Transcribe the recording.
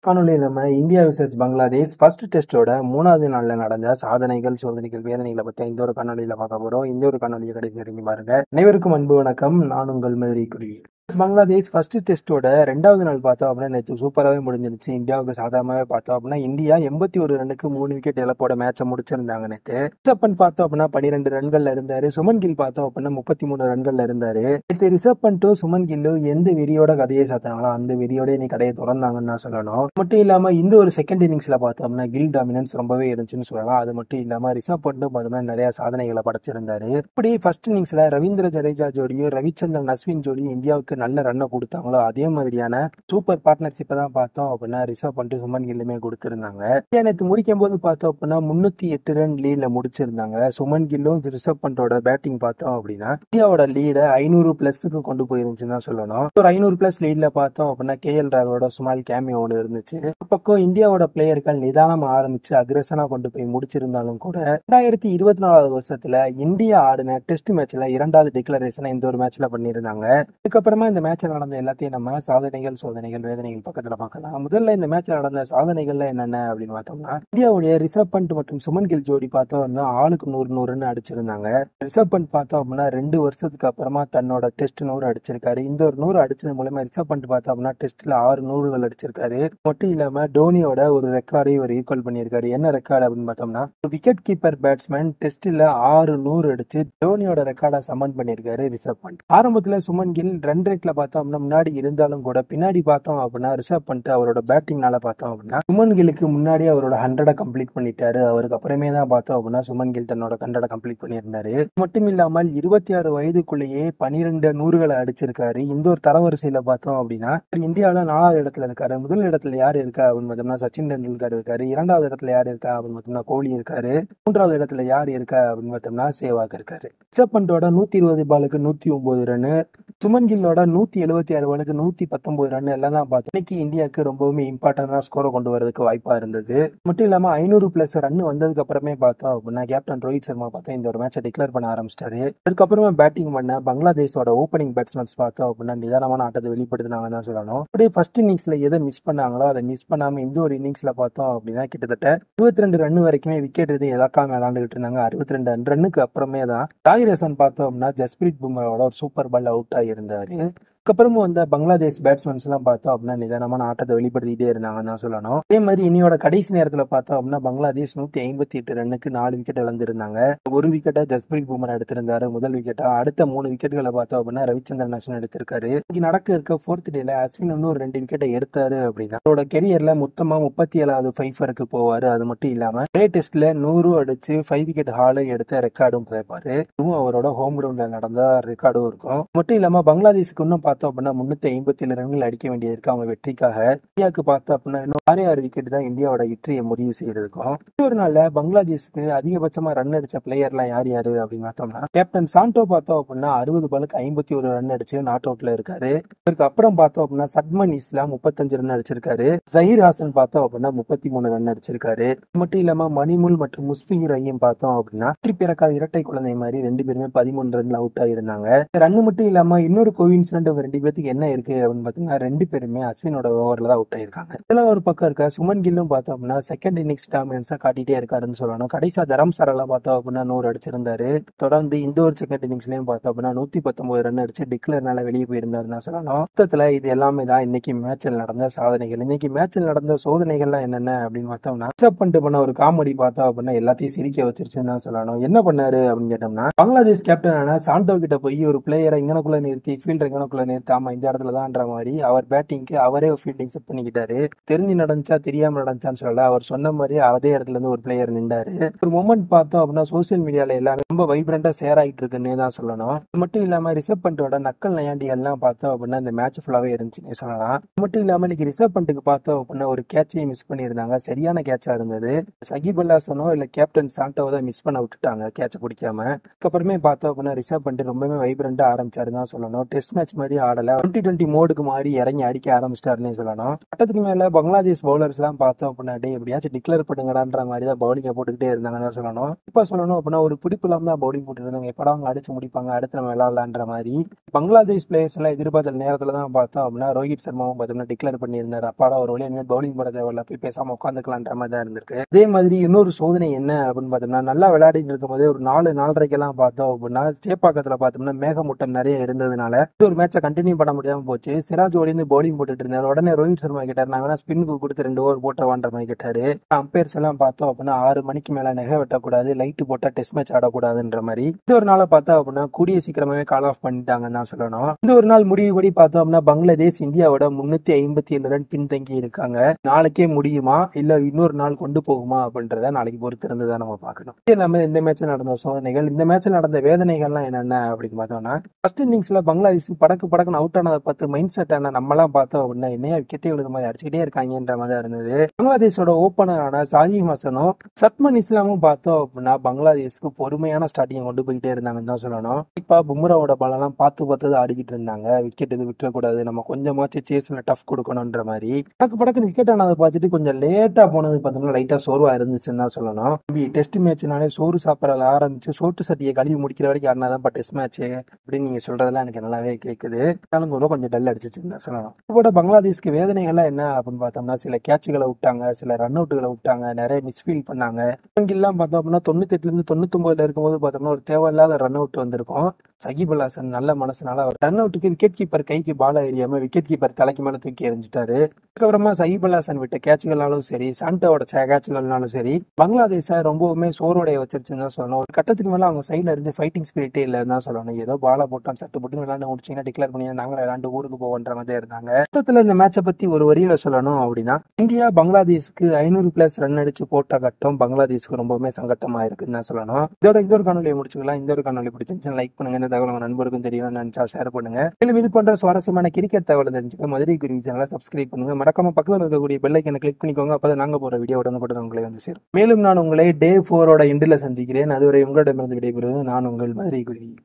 காணொலியில் நம்ம India versus Bangladesh first டெஸ்டோட மூணாவது நாள்ல நடந்த சாதனைகள் சோதனைகள் வேதனைகளை பத்தி இந்த ஒரு காணொலியில பார்க்க போறோம் இந்த ஒரு காணொலியை கடைசி வரைக்கும் பாருங்க அனைவருக்கும் அன்பு வணக்கம் நான் உங்கள் மதுரை குருவி பங்களாதேஷ் ஃபர்ஸ்ட் டெஸ்டோட ரெண்டாவது நாள் பார்த்தோம் அப்படின்னா நேற்று சூப்பராகவே முடிஞ்சிருச்சு இந்தியாவுக்கு சாதாரணமாகவே பார்த்தோம் அப்படின்னா இந்தியா எண்பத்தி ஒரு ரன்னுக்கு மூணு விக்கெட் இழப்போட மேட்சை முடிச்சிருந்தாங்க நேற்று ரிஷப்பன் பார்த்தோம் அப்படின்னா பன்னிரெண்டு ரன்கள்ல இருந்தாரு சுமன் கில் பார்த்தோம் அப்படின்னா முப்பத்தி மூணு ரன்கள்ல இருந்தாரு நேற்று ரிஷப் பண்ணிட்டும் சுமன் கில்லு எந்த வெறியோட கதையை சாத்தாங்களோ அந்த வெறியோட நீ கடையை திறந்தாங்கன்னு தான் சொல்லணும் மட்டும் இல்லாம இந்த ஒரு செகண்ட் இன்னிங்ஸ்ல பார்த்தோம்னா கில் டாமினன்ஸ் ரொம்பவே இருந்துச்சுன்னு சொல்லலாம் அது மட்டும் இல்லாம ரிஷப் பண்ணிட்டும் பார்த்தோம்னா நிறைய சாதனைகளை படைச்சிருந்தாரு இப்படி ஃபர்ஸ்ட் இன்னிங்ஸ்ல ரவீந்திர ஜடேஜா ஜோடியும் ரவிச்சந்திரன் அஸ்வின் ஜோடியும் இந்தியாவுக்கு நல்ல ரன்னை கொடுத்தாங்களோ அதே மாதிரியான சூப்பர் பார்ட்னர்ஷிப்பை தான் பார்த்தோம் அப்படின்னா ரிசர்வ் பண்ணிட்டு சுமன் கில்லுமே கொடுத்திருந்தாங்க இந்தியா நேற்று முடிக்கும் போது பார்த்தோம் அப்படின்னா முன்னூத்தி எட்டு ரன் லீட்ல முடிச்சிருந்தாங்க சுமன் கில்லும் ரிசர்வ் பண்டோட பேட்டிங் பார்த்தோம் அப்படின்னா இந்தியாவோட லீடை ஐநூறு பிளஸுக்கு கொண்டு போயிருந்துச்சுன்னு தான் சொல்லணும் ஒரு ஐநூறு பிளஸ் லீட்ல பார்த்தோம் அப்படின்னா கே எல் ராகவோட சுமால் கேமியோ ஒன்று இருந்துச்சு ஒரு பக்கம் இந்தியாவோட பிளேயர்கள் நிதானமா ஆரம்பிச்சு அக்ரஸனா கொண்டு போய் முடிச்சிருந்தாலும் கூட ரெண்டாயிரத்தி இருபத்தி நாலாவது வருஷத்துல இந்தியா ஆடின டெஸ்ட் மேட்ச்ல இரண்டாவது டிக்ளரேஷனை இந்த ஒரு மேட்ச்ல பண்ணியிருந்தாங்க அதுக்கப்புறமா இந்த மேட்ச்ல நடந்த எல்லாத்தையும் நம்ம சாதனைகள் சோதனைகள் வேதனைகள் பக்கத்துல பார்க்கலாம் முதல்ல இந்த மேட்ச்ல நடந்த சாதனைகள்ல என்னென்ன அப்படின்னு பார்த்தோம்னா இந்தியாவுடைய ரிசர்வ் பண்ட் மற்றும் சுமன் கில் ஜோடி பார்த்தோம் அப்படின்னா ஆளுக்கு நூறு நூறுன்னு அடிச்சிருந்தாங்க ரிசர்வ் பண்ட் பார்த்தோம் அப்படின்னா ரெண்டு வருஷத்துக்கு அப்புறமா தன்னோட டெஸ்ட் நூறு அடிச்சிருக்காரு இந்த ஒரு நூறு அடிச்சது மூலமா ரிசர்வ் பண்ட் பார்த்தோம் அப்படின்னா டெஸ்ட்ல ஆறு நூறுகள் அடிச்சிருக்காரு மட்டும் இல்லாம டோனியோட ஒரு ரெக்கார்டையும் ஒரு ஈக்குவல் பண்ணியிருக்காரு என்ன ரெக்கார்டு அப்படின்னு பார்த்தோம்னா விக்கெட் கீப்பர் பேட்ஸ்மேன் டெஸ்ட்ல ஆறு நூறு அடிச்சு டோனியோட ரெக்கார்டை சமன் பண்ணியிருக்காரு ரிசர்வ் பண்ட் ஆரம்பத்துல சுமன் கில் ரன் ரேட்ல பார்த்தோம் அப்படின்னா முன்னாடி இருந்தாலும் கூட பின்னாடி பார்த்தோம் அப்படின்னா ரிசர்வ் பண்ணிட்டு அவரோட பேட்டிங்னால பார்த்தோம் அப்படின்னா சுமன் கிலுக்கு முன்னாடி அவரோட ஹண்ட்ரடை கம்ப்ளீட் பண்ணிட்டாரு அவருக்கு அப்புறமே தான் பார்த்தோம் அப்படின்னா சுமன் கில் தன்னோட ஹண்ட்ரடை கம்ப்ளீட் பண்ணியிருந்தாரு மட்டும் இல்லாமல் இருபத்தி ஆறு வயதுக்குள்ளேயே பனிரெண்டு நூறுகளை அடிச்சிருக்காரு இந்த ஒரு தரவரிசையில பார்த்தோம் அப்படின்னா இந்தியாவில நாலாவது இடத்துல இருக்காரு முதல் இடத்துல யார் இருக்கா அப்படின்னு பார்த்தோம்னா சச்சின் டெண்டுல்கர் இருக்காரு இரண்டாவது இடத்துல யார் இருக்கா அப்படின்னு பார்த்தோம்னா கோலி இருக்காரு மூன்றாவது இடத்துல யார் இருக்கா அப்படின்னு பார்த்தோம்னா சேவாக் இருக்காரு ரிஷப் பண்டோட நூத்தி இருபது பாலுக்கு நூத்தி ஒன்பது ரன்னு சுமன் கில்லோட நூத்தி எழுபத்தி ஆறு பாலுக்கு நூத்தி பத்தொன்பது ரன் எல்லாம் தான் பார்த்தோம் இன்னைக்கு இந்தியாவுக்கு ரொம்பவுமே இம்பார்ட்டன்டா ஸ்கோரை கொண்டு வரதுக்கு வாய்ப்பா இருந்தது மட்டும் இல்லாம ஐநூறு பிளஸ் ரன் வந்ததுக்கு அப்புறமே பார்த்தோம் அப்படின்னா கேப்டன் ரோஹித் சர்மா பார்த்தா இந்த ஒரு மேட்சை டிக்ளேர் பண்ண ஆரம்பிச்சிட்டாரு அதுக்கப்புறமா பேட்டிங் பண்ண பங்களாதேஷோட ஓப்பனிங் பேட்ஸ்மேன்ஸ் பார்த்தோம் அப்படின்னா நிதானமான ஆட்டத்தை வெளிப்படுத்தினாங்க தான் சொல்லணும் அப்படியே ஃபர்ஸ்ட் இன்னிங்ஸ்ல எதை மிஸ் பண்ணாங்களோ அதை மிஸ் பண்ணாம இந்த ஒரு இன்னிங்ஸ்ல பார்த்தோம் அப்படின்னா கிட்டத்தட்ட இருபத்தி ரெண்டு ரன் வரைக்குமே விக்கெட் எது இலக்காம விளாண்டுகிட்டு இருந்தாங்க அறுபத்தி ரெண்டு ரன்னுக்கு அப்புறமே தான் ராய் ரசன் பார்த்தோம் அப்படின்னா ஜஸ்பிரீத் பும்ராவோட ஒரு சூப்பர் பால் அவுட் ஆகியிருந்தாரு அதுக்கப்புறமும் வந்த பங்களாதேஷ் பேட்ஸ்மேன்ஸ் எல்லாம் பார்த்தோம் அப்படின்னா நிதானமான ஆட்டத்தை வெளிப்படுத்திட்டே இருந்தாங்கன்னு தான் சொல்லணும் அதே மாதிரி இனியோட கடைசி நேரத்தில் பார்த்தோம் அப்படின்னா பங்களாதேஷ் நூத்தி ஐம்பத்தி எட்டு ரன்னுக்கு நாலு விக்கெட் இழந்திருந்தாங்க ஒரு விக்கெட்டை ஜஸ்பிரீத் பும்ரா எடுத்திருந்தாரு முதல் விக்கெட்டா அடுத்த மூணு விக்கெட்டுகளை பார்த்தோம் அப்படின்னா ரவிச்சந்திரன் அஸ்வின் எடுத்திருக்காரு இன்னைக்கு நடக்க இருக்க ஃபோர்த் டேல அஸ்வின் இன்னும் ரெண்டு விக்கெட்டை எடுத்தாரு அப்படின்னா அவரோட கெரியர்ல மொத்தமா முப்பத்தி ஏழாவது ஃபைவருக்கு போவாரு அது மட்டும் இல்லாம ஒரே டெஸ்ட்ல நூறு அடிச்சு ஃபைவ் விக்கெட் ஹாலு எடுத்த ரெக்கார்டும் பார்ப்பாரு இதுவும் அவரோட ஹோம் கிரவுண்ட்ல நடந்த ரெக்கார்டும் இருக்கும் மட்டும் இல்லாம பங்களாதேஷுக்கு இன்னும் பார்த்தோம் அப்படின்னா முன்னூத்தி ஐம்பத்தி ஏழு ரன்கள் அடிக்க வேண்டியது இருக்கு அவங்க வெற்றிக்காக இந்தியாவுக்கு பார்த்தோம் அப்படின்னா இன்னும் ஆறே ஆறு விக்கெட் தான் இந்தியாவோட வெற்றியை முடிவு செய்யறதுக்கும் ஒரு நாள்ல பங்களாதேஷுக்கு அதிகபட்சமா ரன் அடிச்ச பிளேயர்லாம் யார் யாரு அப்படின்னு பார்த்தோம்னா கேப்டன் சாண்டோ பார்த்தோம் அப்படின்னா அறுபது பாலுக்கு ஐம்பத்தி ஒரு ரன் அடிச்சு நாட் அவுட்ல இருக்காரு இதற்கு அப்புறம் பார்த்தோம் அப்படின்னா சத்மன் இஸ்லாம் முப்பத்தஞ்சு ரன் அடிச்சிருக்காரு ஜஹீர் ஹாசன் பார்த்தோம் அப்படின்னா முப்பத்தி மூணு ரன் அடிச்சிருக்காரு இது மட்டும் இல்லாம மணிமுல் மற்றும் முஸ்பியூர் ஐயம் பார்த்தோம் அப்படின்னா வெற்றி பிறக்காத இரட்டை குழந்தை மாதிரி ரெண்டு பேருமே பதிமூணு ரன்ல அவுட் ஆயிருந்தாங்க ரன் மட்டும் இல்லாம இன்னொரு கோவின்சிடன்ட் அவங்க ரெண்டு பேத்துக்கு என்ன இருக்கு அப்படின்னு பாத்தீங்கன்னா ரெண்டு பேருமே அஸ்வினோட ஓவர்ல தான் அவுட் ஆயிருக்காங்க இதுல ஒரு பக்கம் இருக்க சுமன் கில்லும் பார்த்தோம் அப்படின்னா செகண்ட் இன்னிங்ஸ் டாமினன்ஸா காட்டிட்டே இருக்காருன்னு சொல்லணும் கடைசியா தரம் சரலா பார்த்தோம் அப்படின்னா நூறு அடிச்சிருந்தாரு தொடர்ந்து இந்த ஒரு செகண்ட் இன்னிங்ஸ்லயும் பார்த்தோம் அப்படின்னா நூத்தி பத்தொன்பது ரன் அடிச்சு டிக்ளர்னால வெளியே போயிருந்தாருன்னு தான் சொல்லணும் மொத்தத்துல இது எல்லாமே தான் இன்னைக்கு மேட்சில் நடந்த சாதனைகள் இன்னைக்கு மேட்சில் நடந்த சோதனைகள்லாம் என்னென்ன அப்படின்னு பார்த்தோம்னா அக்செப்ட் பண்ணிட்டு பண்ண ஒரு காமெடி பார்த்தோம் அப்படின்னா எல்லாத்தையும் சிரிக்க வச்சிருச்சுன்னு தான் சொல்லணும் என்ன பண்ணாரு அப்படின்னு கேட்டோம்னா பங்களாதேஷ் கேப்டனான சாண்டோ கிட்ட போய் ஒரு பிளேயரை இங்கனக்குள்ள நிறுத்தி ஃபீல்டர் இங்கனக்குள்ள நிறுத்தி ஆமா இந்த இடத்துல தான்ன்ற மாதிரி அவர் பேட்டிங்க்கு அவரே ஃபீல்டிங் செட் பண்ணிக்கிட்டாரு தெரிஞ்சு நடந்துச்சா தெரியாம நடந்துச்சான்னு சொல்லல அவர் சொன்ன மாதிரி அதே இடத்துல இருந்து ஒரு பிளேயர் நின்றாரு ஒரு மொமெண்ட் பார்த்தோம் அப்படின்னா சோசியல் மீடியால எல்லாமே ரொம்ப வைப்ரண்டா ஷேர் ஆகிட்டு இருக்குன்னே தான் சொல்லணும் இது மட்டும் இல்லாம ரிசர்வ் பண்டோட நக்கல் நயாண்டிகள் எல்லாம் பார்த்தோம் அப்படின்னா இந்த மேட்ச் ஃபுல்லாவே இருந்துச்சுன்னே சொல்லலாம் இது மட்டும் இல்லாம இன்னைக்கு ரிசர்வ் பண்ட்டுக்கு பார்த்தோம் அப்படின்னா ஒரு கேட்சையும் மிஸ் பண்ணியிருந்தாங்க சரியான கேட்சா இருந்தது சகிப் அல்லாசனோ இல்ல கேப்டன் சாண்டோவை தான் மிஸ் பண்ண விட்டுட்டாங்க கேட்ச பிடிக்காம அதுக்கப்புறமே பார்த்தோம் அப்படின்னா ரிசர்வ் பண்ணிட்டு ரொம்பவே வைப்ரண்டா ஆரம்பிச்சாரு தான் சொல்லணும் டெஸ்ட் மேட்ச் மாதிரி ஆடல டுவெண்ட்டி டுவெண்ட்டி மோடுக்கு மாறி இறங்கி அடிக்க ஆரம்பிச்சிட்டாருன்னு சொல்லணும் கட்டத்துக்கு மேல பங்களாதேஷ் பவுலர்ஸ் எல்லாம் பார்த்தோம் அப்படின்னா டே எப்படியாச்சும் டிக்ளேர் பண்ணுங்கடான்ற மாதிரி தான் பவுலிங்கை போட்டுக்கிட்டே இருந்தாங்கன்னு தான் சொல்லணும் இப்ப சொல்லணும் அப்படின்னா ஒரு பிடிப்பு இல்லாம தான் பவுலிங் போட்டு இருந்தாங்க எப்படா அவங்க அடிச்சு முடிப்பாங்க அடுத்து நம்ம விளையாடலான்ற மாதிரி பங்களாதேஷ் பிளேயர்ஸ் எல்லாம் எதிர்பார்த்த நேரத்துல தான் பார்த்தோம் அப்படின்னா ரோஹித் சர்மாவும் பார்த்தோம்னா டிக்ளேர் பண்ணியிருந்தாரு அப்பாடா ஒரு வழியா இனிமேல் பவுலிங் போட தேவையில்ல போய் பேசாம உட்காந்துக்கலான்ற மாதிரி தான் இருந்திருக்கு அதே மாதிரி இன்னொரு சோதனை என்ன அப்படின்னு பார்த்தோம்னா நல்லா விளையாடிட்டு இருக்கும் போதே ஒரு நாலு நாலரைக்கெல்லாம் பார்த்தோம் அப்படின்னா சேப்பாக்கத்துல பார்த்தோம்னா மேகமூட்டம் நிறைய இருந்ததுனால இந்த ஒரு மேட்சை கண்டினியூ பண்ண முடியாம போச்சு சிராஜ் ஓடிந்து பவுலிங் போட்டுட்டு இருந்தாரு உடனே ரோஹித் சர்மா கேட்டார் நான் வேணா ஸ்பின்னுக்கு கொடுத்து ரெண்டு ஓவர் போட்டவான்ற மாதிரி கேட்டாரு அம்பையர்ஸ் எல்லாம் பார்த்தோம் அப்படின்னா ஆறு மணிக்கு மேல நெகை வெட்டக்கூடாது லைட் போட்டா டெஸ்ட் மேட்ச் ஆடக்கூடாதுன்ற மாதிரி இந்த ஒரு நாளை பார்த்தோம் அப்படின்னா கூடிய சீக்கிரமாவே கால் ஆஃப் பண்ணிட்டாங்கன்னு தான் சொல்லணும் இந்த ஒரு நாள் முடிவுபடி பார்த்தோம் அப்படின்னா பங்களாதேஷ் இந்தியாவோட முன்னூத்தி ஐம்பத்தி ஏழு ரன் பின்தங்கி இருக்காங்க நாளைக்கே முடியுமா இல்ல இன்னொரு நாள் கொண்டு போகுமா அப்படின்றத நாளைக்கு பொறுத்து இருந்து தான் நம்ம பார்க்கணும் இது இல்லாம இந்த மேட்ச்ல நடந்த சோதனைகள் இந்த மேட்ச்ல நடந்த வேதனைகள்லாம் என்னென்ன அப்படின்னு பார்த்தோம்னா ஃபர்ஸ்ட் இன்னிங்ஸ்ல பங்களாதேஷ் படக்கு படக்குன்னு அவுட் ஆனதை பார்த்து மைண்ட் செட் ஆன நம்மலாம் பார்த்தோம் அப்படின்னா என்னையா விக்கெட்டே விழுத மாதிரி அடிச்சுக்கிட்டே இருக்காங்கன்ற மாதிரி தான் இருந்தது பங்களாதேஷோட ஓப்பனரான சாஜிம் ஹசனும் சத்மன் இஸ்லாமும் பார்த்தோம் அப்படின்னா பங்களாதேஷ்க்கு பொறுமையான ஸ்டார்டிங் கொண்டு போயிட்டே இருந்தாங்கன்னு தான் சொல்லணும் இப்ப பும்ராவோட பாலெல்லாம் பார்த்து பார்த்து தான் ஆடிக்கிட்டு இருந்தாங்க விக்கெட் இது விட்டுறக்கூடாது நம்ம கொஞ்சமாச்சும் சேஸ்ல டஃப் கொடுக்கணுன்ற மாதிரி படக்கு படக்குன்னு விக்கெட் ஆனதை பார்த்துட்டு கொஞ்சம் லேட்டா போனது பார்த்தோம்னா லைட்டா சோர்வா இருந்துச்சுன்னு தான் சொல்லணும் டெஸ்ட் மேட்ச்னாலே சோறு சாப்பிடல ஆரம்பிச்சு சோட்டு சட்டியை கழுவி முடிக்கிற வரைக்கும் ஆடினாதான் டெஸ்ட் மேட்ச் அப்படின்னு நீங்க சொல்றதெல்லாம் எனக்கு நல்லாவே கேட்குது இருந்தாலும் கூட கொஞ்சம் டல் அடிச்சிச்சுன்னு தான் சொல்லணும் இப்போ பங்களாதேஷ்க்கு வேதனைகள்லாம் என்ன அப்படின்னு பார்த்தோம்னா சில கேட்சுகளை விட்டாங்க சில ரன் அவுட்டுகளை விட்டாங்க நிறைய மிஸ்ஃபீல் பண்ணாங்க இவங்கெல்லாம் பார்த்தோம் அப்படின்னா தொண்ணூத்தெட்டுல இருந்து தொண்ணூத்தொன்பதுல இருக்கும்போது பார்த்தோம்னா ஒரு தேவையில்லாத ரன் அவுட் வந்திருக்கும் சகிப் அல் ஹாசன் நல்ல மனசுனால ரன் அவுட்டுக்கு விக்கெட் கீப்பர் கைக்கு பால எறியாம விக்கெட் கீப்பர் தலைக்கு மேல தூக்கி எறிஞ்சிட்டாரு அதுக்கப்புறமா சகிப் அல் ஹாசன் விட்ட கேட்சுகள்னாலும் சரி சாண்டோட கேட்சுகள்னாலும் சரி பங்களாதேஷை ரொம்பவுமே சோர்வடைய வச்சிருச்சுன்னு தான் சொல்லணும் ஒரு கட்டத்துக்கு மேல அவங்க சைட்ல இருந்து ஃபைட்டிங் ஸ்பிரிட்டே இல்லைன்னு தான் சொல்லணும் ஏதோ பால போட்டோம் சட்டு போட்டு விளையாண்டு முடிச்சிங்கன்னா டிக்ளேர் பண்ணி நாங்களும் விளையாண்டு ஊருக்கு போவோன்ற மாதிரி இருந்தாங்க மொத்தத்துல இந்த மேட்சை பத்தி ஒரு வரியில சொல்லணும் அப்படின்னா இந்தியா பங்களாதேஷ்க்கு ஐநூறு பிளஸ் ரன் அடிச்சு போட்ட கட்டம் பங்களாதேஷ்க்கு ரொம்பவுமே சங்கட்டமா இருக்குன்னு தான் சொல்லணும் இதோட இந்த ஒரு காணொலியை முடிச்சுக்கலாம் இந்த ஒரு காணொலி பிடிச்சிருந்துச்சு லைக் பண்ணுங்க இந்த தகவல் உங்க நண்பருக்கும் தெரியும் நினைச்சா ஷேர் பண்ணுங்க மேலும் இது போன்ற சுவாரஸ்யமான கிரிக்கெட் தகவல் தெரிஞ்சுக்க மதுரை குருவி சேனலை சப்ஸ்கிரைப் பண்ணுங்க மறக்காம பக்கத்தில் இருக்கக்கூடிய பெல்லைக்கனை கிளிக் பண்ணிக்கோங்க அப்பதான் நாங்க போற வீடியோ உடனுக்குடன் உங்களை வந்து சேரும் மேலும் நான் உங்களை டே ஃபோரோட எண்டில் சந்திக்கிறேன் அதுவரை உங்களிடமிருந்து விடைபெறுவது நான் உங்கள் மதுரை குருவி